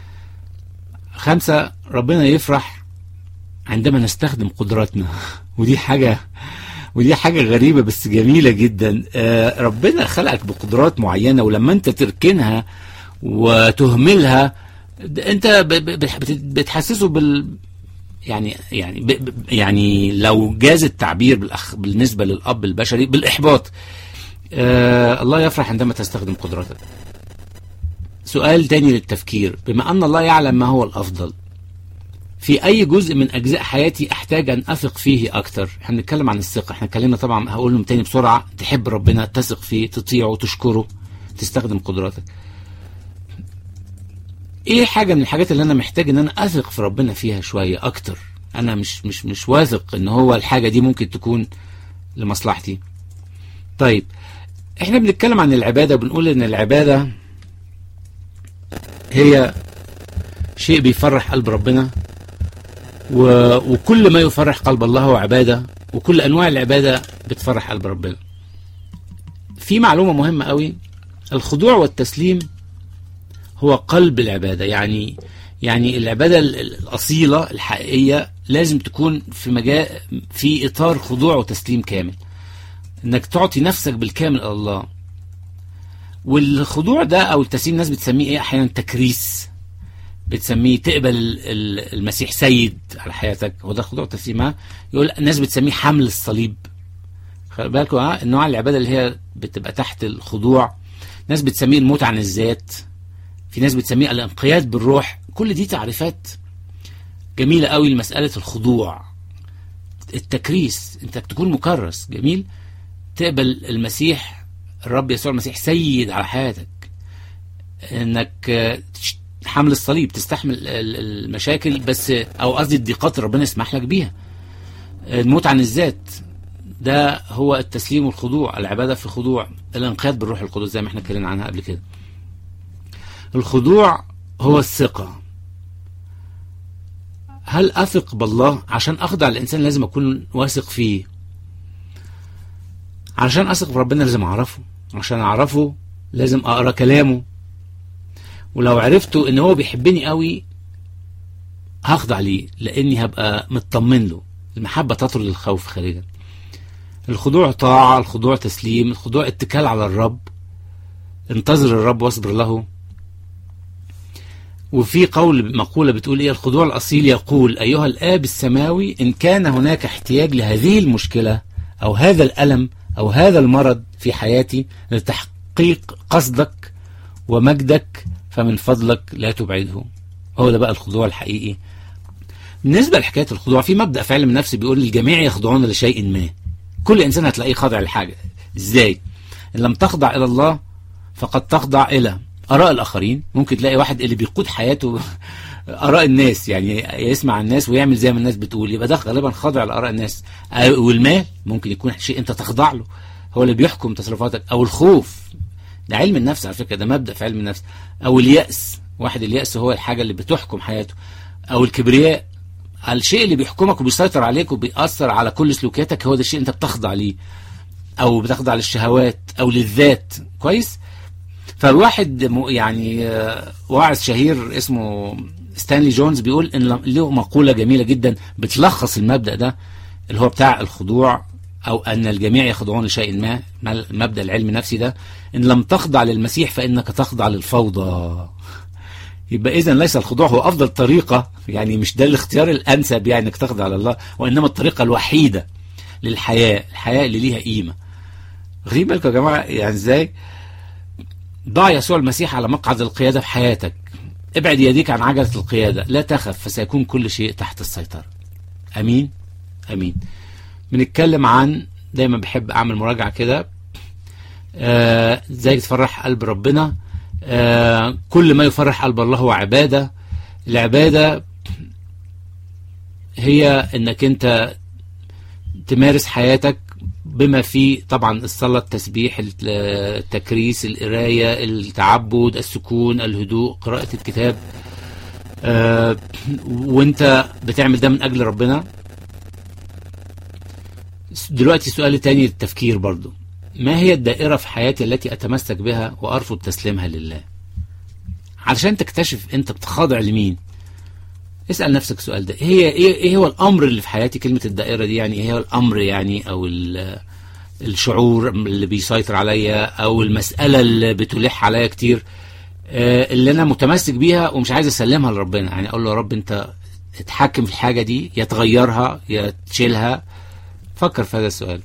خمسة ربنا يفرح عندما نستخدم قدراتنا ودي حاجة ودي حاجة غريبة بس جميلة جدا آه ربنا خلقك بقدرات معينة ولما انت تركنها وتهملها انت بتحسسه بال يعني يعني ب يعني لو جاز التعبير بالأخ بالنسبة للأب البشري بالإحباط آه الله يفرح عندما تستخدم قدراتك سؤال تاني للتفكير بما أن الله يعلم ما هو الأفضل في اي جزء من اجزاء حياتي احتاج ان اثق فيه اكتر احنا بنتكلم عن الثقه احنا اتكلمنا طبعا هقول لهم تاني بسرعه تحب ربنا تثق فيه تطيعه تشكره تستخدم قدراتك ايه حاجه من الحاجات اللي انا محتاج ان انا اثق في ربنا فيها شويه اكتر انا مش مش مش واثق ان هو الحاجه دي ممكن تكون لمصلحتي طيب احنا بنتكلم عن العباده بنقول ان العباده هي شيء بيفرح قلب ربنا و... وكل ما يفرح قلب الله هو عبادة وكل أنواع العبادة بتفرح قلب ربنا في معلومة مهمة قوي الخضوع والتسليم هو قلب العبادة يعني يعني العبادة الأصيلة الحقيقية لازم تكون في مجال في إطار خضوع وتسليم كامل إنك تعطي نفسك بالكامل إلى الله والخضوع ده أو التسليم الناس بتسميه إيه أحيانا تكريس بتسميه تقبل المسيح سيد على حياتك هو ده خضوع تسليمها يقول الناس بتسميه حمل الصليب خلي بالكم ها النوع العباده اللي هي بتبقى تحت الخضوع ناس بتسميه الموت عن الذات في ناس بتسميه الانقياد بالروح كل دي تعريفات جميله قوي لمساله الخضوع التكريس انت تكون مكرس جميل تقبل المسيح الرب يسوع المسيح سيد على حياتك انك حمل الصليب تستحمل المشاكل بس او قصدي الضيقات اللي ربنا يسمح لك بيها الموت عن الذات ده هو التسليم والخضوع العباده في خضوع الانقياد بالروح القدس زي ما احنا اتكلمنا عنها قبل كده الخضوع هو الثقه هل اثق بالله عشان اخضع الانسان لازم اكون واثق فيه عشان اثق بربنا لازم اعرفه عشان اعرفه لازم اقرا كلامه ولو عرفته ان هو بيحبني قوي هخضع ليه لاني هبقى مطمن له المحبه تطرد الخوف خارجا الخضوع طاعه الخضوع تسليم الخضوع اتكال على الرب انتظر الرب واصبر له وفي قول مقولة بتقول ايه الخضوع الأصيل يقول أيها الآب السماوي إن كان هناك احتياج لهذه المشكلة أو هذا الألم أو هذا المرض في حياتي لتحقيق قصدك ومجدك فمن فضلك لا تبعده هو ده بقى الخضوع الحقيقي بالنسبة لحكاية الخضوع في مبدأ في علم النفس بيقول الجميع يخضعون لشيء ما كل إنسان هتلاقيه خاضع لحاجة إزاي إن لم تخضع إلى الله فقد تخضع إلى آراء الآخرين ممكن تلاقي واحد اللي بيقود حياته آراء الناس يعني يسمع الناس ويعمل زي ما الناس بتقول يبقى ده غالبا خاضع لآراء الناس والمال ممكن يكون شيء أنت تخضع له هو اللي بيحكم تصرفاتك أو الخوف ده علم النفس على فكرة ده مبدأ في علم النفس أو اليأس واحد اليأس هو الحاجة اللي بتحكم حياته أو الكبرياء الشيء اللي بيحكمك وبيسيطر عليك وبيأثر على كل سلوكياتك هو ده الشيء انت بتخضع ليه او بتخضع للشهوات او للذات كويس فالواحد يعني واعظ شهير اسمه ستانلي جونز بيقول ان له مقولة جميلة جدا بتلخص المبدأ ده اللي هو بتاع الخضوع او ان الجميع يخضعون لشيء ما مبدأ العلم النفسي ده ان لم تخضع للمسيح فانك تخضع للفوضى يبقى اذا ليس الخضوع هو افضل طريقه يعني مش ده الاختيار الانسب يعني انك تخضع لله وانما الطريقه الوحيده للحياه الحياه اللي ليها قيمه واخدين بالكم يا جماعه يعني ازاي ضع يسوع المسيح على مقعد القياده في حياتك ابعد يديك عن عجله القياده لا تخف فسيكون كل شيء تحت السيطره امين امين بنتكلم عن دايما بحب اعمل مراجعه كده آه ازاي تفرح قلب ربنا آه كل ما يفرح قلب الله هو عبادة العبادة هي انك انت تمارس حياتك بما فيه طبعا الصلاة التسبيح التكريس القراية التعبد السكون الهدوء قراءة الكتاب آه وانت بتعمل ده من اجل ربنا دلوقتي سؤال تاني للتفكير برضو ما هي الدائرة في حياتي التي أتمسك بها وأرفض تسليمها لله علشان تكتشف أنت بتخاضع لمين اسأل نفسك السؤال ده هي إيه, إيه هو الأمر اللي في حياتي كلمة الدائرة دي يعني إيه هو الأمر يعني أو الشعور اللي بيسيطر عليا أو المسألة اللي بتلح عليا كتير آه اللي أنا متمسك بيها ومش عايز أسلمها لربنا يعني أقول له يا رب أنت اتحكم في الحاجة دي يا تغيرها يا تشيلها فكر في هذا السؤال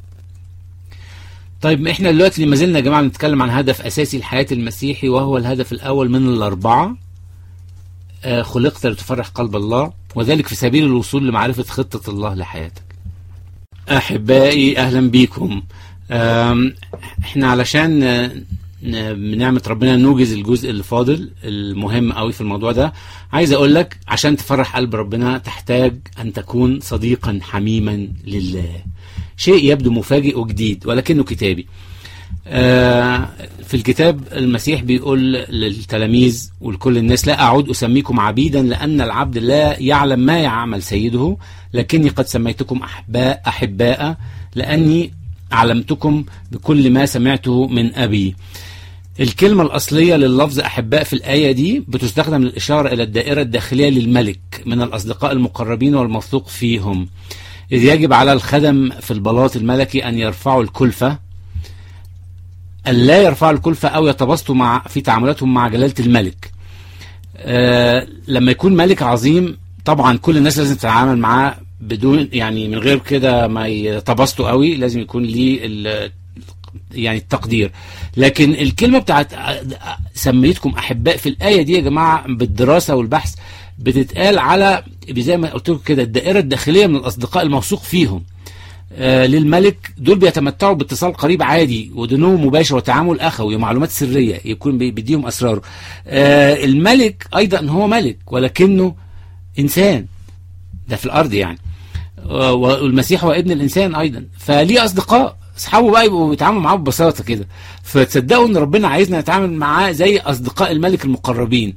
طيب احنا دلوقتي ما زلنا يا جماعه بنتكلم عن هدف اساسي لحياه المسيحي وهو الهدف الاول من الاربعه آه خلقت لتفرح قلب الله وذلك في سبيل الوصول لمعرفه خطه الله لحياتك. احبائي اهلا بيكم. احنا علشان بنعمه ربنا نوجز الجزء اللي فاضل المهم قوي في الموضوع ده عايز اقول لك عشان تفرح قلب ربنا تحتاج ان تكون صديقا حميما لله. شيء يبدو مفاجئ وجديد ولكنه كتابي آه في الكتاب المسيح بيقول للتلاميذ ولكل الناس لا أعود أسميكم عبيدا لأن العبد لا يعلم ما يعمل سيده لكني قد سميتكم أحباء أحباء لأني علمتكم بكل ما سمعته من أبي الكلمة الأصلية لللفظ أحباء في الآية دي بتستخدم للإشارة إلى الدائرة الداخلية للملك من الأصدقاء المقربين والموثوق فيهم إذ يجب على الخدم في البلاط الملكي أن يرفعوا الكلفة أن لا يرفعوا الكلفة أو يتبسطوا مع في تعاملاتهم مع جلالة الملك آه لما يكون ملك عظيم طبعا كل الناس لازم تتعامل معاه بدون يعني من غير كده ما يتبسطوا قوي لازم يكون ليه يعني التقدير لكن الكلمة بتاعت سميتكم أحباء في الآية دي يا جماعة بالدراسة والبحث بتتقال على زي ما قلت لكم كده الدائره الداخليه من الاصدقاء الموثوق فيهم آه للملك دول بيتمتعوا باتصال قريب عادي ودنو مباشر وتعامل اخوي ومعلومات سريه يكون بيديهم اسراره آه الملك ايضا هو ملك ولكنه انسان ده في الارض يعني آه والمسيح هو ابن الانسان ايضا فليه اصدقاء اصحابه بقى يبقوا بيتعاملوا معاه ببساطه كده فتصدقوا ان ربنا عايزنا نتعامل معاه زي اصدقاء الملك المقربين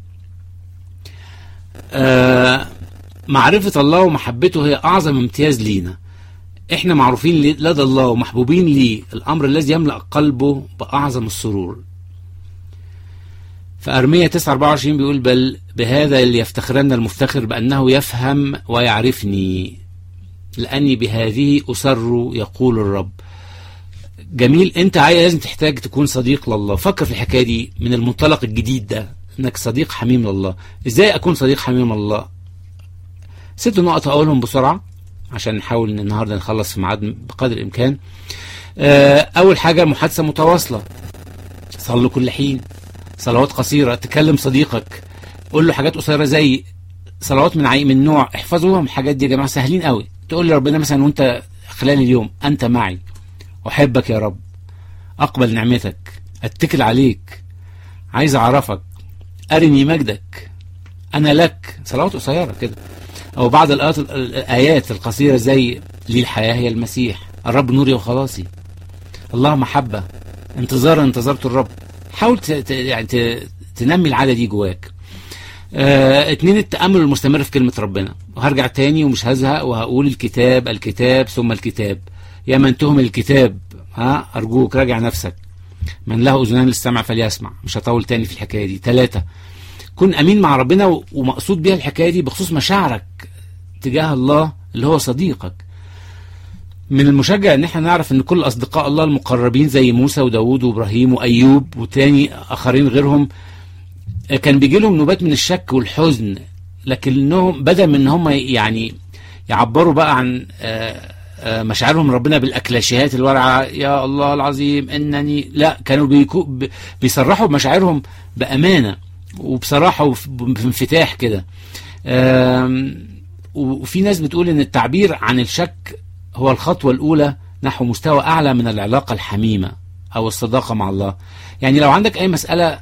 آه معرفة الله ومحبته هي أعظم امتياز لينا احنا معروفين لدى الله ومحبوبين ليه الأمر الذي يملأ قلبه بأعظم السرور فأرمية 9 24 بيقول بل بهذا ليفتخرن المفتخر بأنه يفهم ويعرفني لأني بهذه أسر يقول الرب جميل انت عايز لازم تحتاج تكون صديق لله فكر في الحكايه دي من المنطلق الجديد ده انك صديق حميم لله ازاي اكون صديق حميم لله ست نقط هقولهم بسرعه عشان نحاول ان النهارده نخلص في ميعاد بقدر الامكان آه، اول حاجه محادثه متواصله صلوا كل حين صلوات قصيره تكلم صديقك قول له حاجات قصيره زي صلوات من عي من نوع احفظوهم الحاجات دي يا جماعه سهلين قوي تقول لربنا مثلا وانت خلال اليوم انت معي احبك يا رب اقبل نعمتك اتكل عليك عايز اعرفك ارني مجدك انا لك صلوات قصيره كده او بعض الآيات, الايات القصيره زي لي الحياه هي المسيح الرب نوري وخلاصي الله محبه انتظار انتظرت الرب حاول ت... ت... يعني ت... تنمي العاده دي جواك آه، اتنين التأمل المستمر في كلمة ربنا وهرجع تاني ومش هزهق وهقول الكتاب الكتاب ثم الكتاب يا من تهم الكتاب ها أرجوك راجع نفسك من له أذنان للسمع فليسمع مش هطول تاني في الحكاية دي ثلاثة كن أمين مع ربنا و- ومقصود بيها الحكاية دي بخصوص مشاعرك تجاه الله اللي هو صديقك من المشجع ان احنا نعرف ان كل اصدقاء الله المقربين زي موسى وداود وابراهيم وايوب وتاني اخرين غيرهم كان بيجي لهم نوبات من الشك والحزن لكنهم بدل من ان هم يعني يعبروا بقى عن آه، آه، مشاعرهم ربنا بالاكلاشيهات الورعه يا الله العظيم انني لا كانوا بيكو ب- بيصرحوا بمشاعرهم بامانه وبصراحه وف- بانفتاح كده آم، وفي ناس بتقول ان التعبير عن الشك هو الخطوه الاولى نحو مستوى اعلى من العلاقه الحميمه او الصداقه مع الله يعني لو عندك اي مساله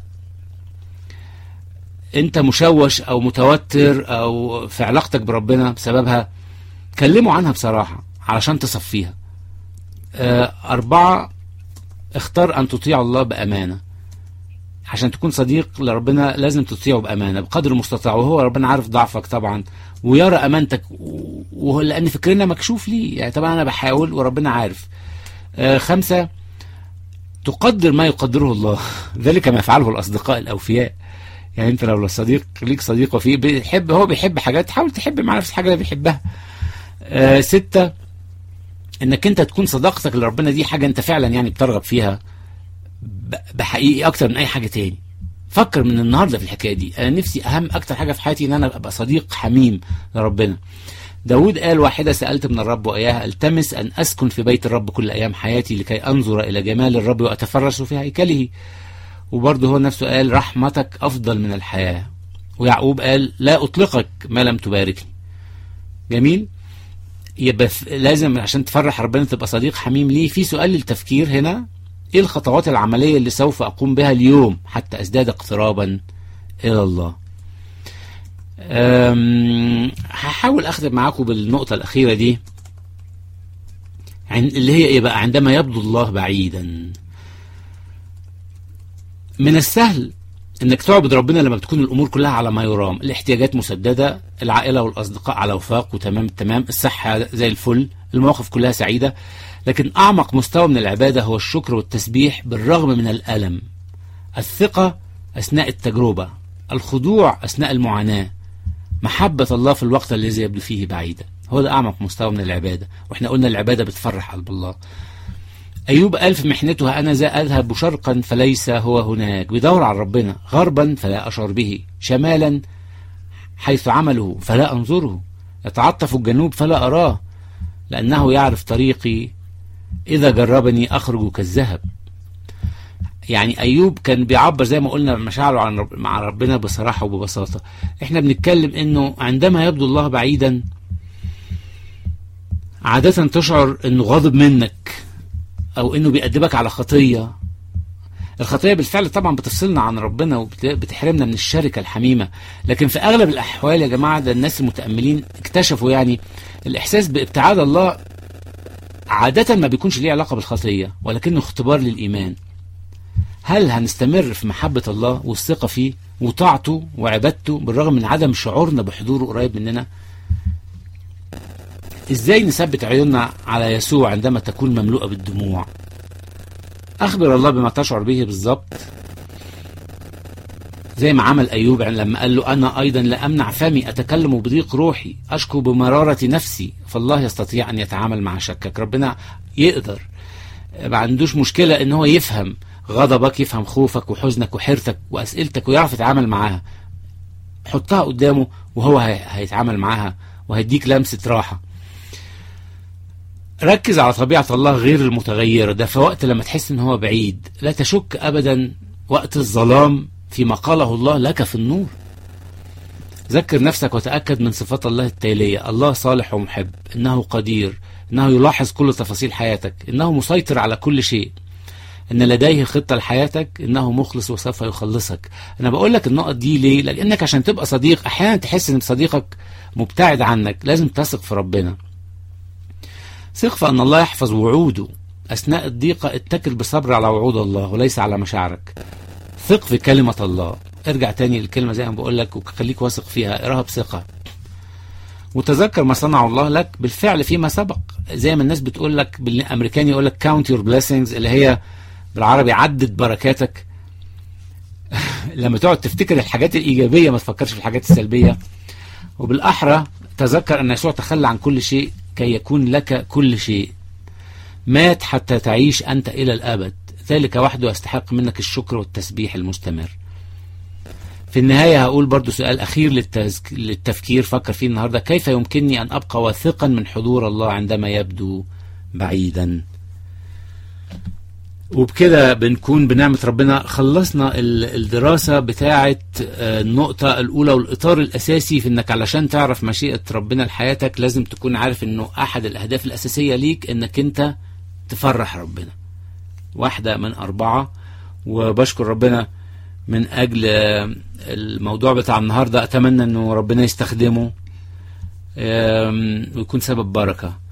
انت مشوش او متوتر او في علاقتك بربنا بسببها كلموا عنها بصراحة علشان تصفيها آه، أربعة اختار أن تطيع الله بأمانة عشان تكون صديق لربنا لازم تطيعه بأمانة بقدر المستطاع وهو ربنا عارف ضعفك طبعا ويرى أمانتك و- وهو لأن فكرنا مكشوف ليه يعني طبعا أنا بحاول وربنا عارف آه، خمسة تقدر ما يقدره الله ذلك ما يفعله الأصدقاء الأوفياء يعني انت لو صديق ليك صديق وفيه بيحب هو بيحب حاجات حاول تحب مع نفس الحاجه اللي بيحبها آه ستة انك انت تكون صداقتك لربنا دي حاجه انت فعلا يعني بترغب فيها ب- بحقيقي اكتر من اي حاجه تاني فكر من النهارده في الحكايه دي انا نفسي اهم اكتر حاجه في حياتي ان انا ابقى صديق حميم لربنا داود قال واحدة سألت من الرب وإياها التمس أن أسكن في بيت الرب كل أيام حياتي لكي أنظر إلى جمال الرب وأتفرس في هيكله وبرضه هو نفسه قال رحمتك أفضل من الحياة ويعقوب قال لا أطلقك ما لم تباركني جميل يبقى ف- لازم عشان تفرح ربنا تبقى صديق حميم ليه في سؤال للتفكير هنا ايه الخطوات العملية اللي سوف أقوم بها اليوم حتى أزداد اقترابا إلى الله أم، هحاول أخدم معاكم بالنقطة الأخيرة دي عن- اللي هي إيه بقى عندما يبدو الله بعيدا من السهل انك تعبد ربنا لما بتكون الامور كلها على ما يرام الاحتياجات مسدده العائله والاصدقاء على وفاق وتمام التمام الصحه زي الفل المواقف كلها سعيده لكن اعمق مستوى من العباده هو الشكر والتسبيح بالرغم من الالم الثقه اثناء التجربه الخضوع اثناء المعاناه محبه الله في الوقت الذي يبدو فيه بعيدا هو ده اعمق مستوى من العباده واحنا قلنا العباده بتفرح قلب الله أيوب قال في محنته أنا ذا أذهب شرقا فليس هو هناك بيدور على ربنا غربا فلا أشعر به شمالا حيث عمله فلا أنظره يتعطف الجنوب فلا أراه لأنه يعرف طريقي إذا جربني أخرج كالذهب يعني أيوب كان بيعبر زي ما قلنا مشاعره عن رب مع ربنا بصراحة وببساطة احنا بنتكلم انه عندما يبدو الله بعيدا عادة تشعر انه غاضب منك او انه بيأدبك على خطيه الخطيه بالفعل طبعا بتفصلنا عن ربنا وبتحرمنا من الشركه الحميمه لكن في اغلب الاحوال يا جماعه ده الناس المتاملين اكتشفوا يعني الاحساس بابتعاد الله عاده ما بيكونش ليه علاقه بالخطيه ولكنه اختبار للايمان هل هنستمر في محبه الله والثقه فيه وطاعته وعبادته بالرغم من عدم شعورنا بحضوره قريب مننا ازاي نثبت عيوننا على يسوع عندما تكون مملوءة بالدموع اخبر الله بما تشعر به بالظبط زي ما عمل ايوب لما قال له انا ايضا لا امنع فمي اتكلم بضيق روحي اشكو بمرارة نفسي فالله يستطيع ان يتعامل مع شكك ربنا يقدر ما عندوش مشكلة ان هو يفهم غضبك يفهم خوفك وحزنك وحيرتك واسئلتك ويعرف يتعامل معاها حطها قدامه وهو هي- هيتعامل معاها وهيديك لمسة راحة ركز على طبيعة الله غير المتغيرة ده في وقت لما تحس ان هو بعيد لا تشك ابدا وقت الظلام فيما قاله الله لك في النور ذكر نفسك وتأكد من صفات الله التالية الله صالح ومحب إنه قدير إنه يلاحظ كل تفاصيل حياتك إنه مسيطر على كل شيء إن لديه خطة لحياتك إنه مخلص وسوف يخلصك أنا بقول لك النقط دي ليه لأنك عشان تبقى صديق أحيانا تحس إن صديقك مبتعد عنك لازم تثق في ربنا ثق في أن الله يحفظ وعوده أثناء الضيقة اتكل بصبر على وعود الله وليس على مشاعرك ثق في كلمة الله ارجع تاني للكلمة زي ما بقول لك وخليك واثق فيها اقراها بثقة وتذكر ما صنع الله لك بالفعل فيما سبق زي ما الناس بتقول لك بالامريكاني يقول لك count your blessings اللي هي بالعربي عدد بركاتك لما تقعد تفتكر الحاجات الايجابيه ما تفكرش في الحاجات السلبيه وبالاحرى تذكر ان يسوع تخلى عن كل شيء كي يكون لك كل شيء مات حتى تعيش انت الى الابد ذلك وحده يستحق منك الشكر والتسبيح المستمر في النهاية هقول برضو سؤال أخير للتزك... للتفكير فكر فيه النهاردة كيف يمكنني أن أبقى واثقا من حضور الله عندما يبدو بعيدا وبكده بنكون بنعمة ربنا خلصنا ال- الدراسة بتاعة آه، النقطة الأولى والإطار الأساسي في إنك علشان تعرف مشيئة ربنا لحياتك لازم تكون عارف إنه أحد الأهداف الأساسية ليك إنك أنت تفرح ربنا واحدة من أربعة وبشكر ربنا من أجل آه، الموضوع بتاع النهاردة أتمنى إنه ربنا يستخدمه آم، ويكون سبب بركة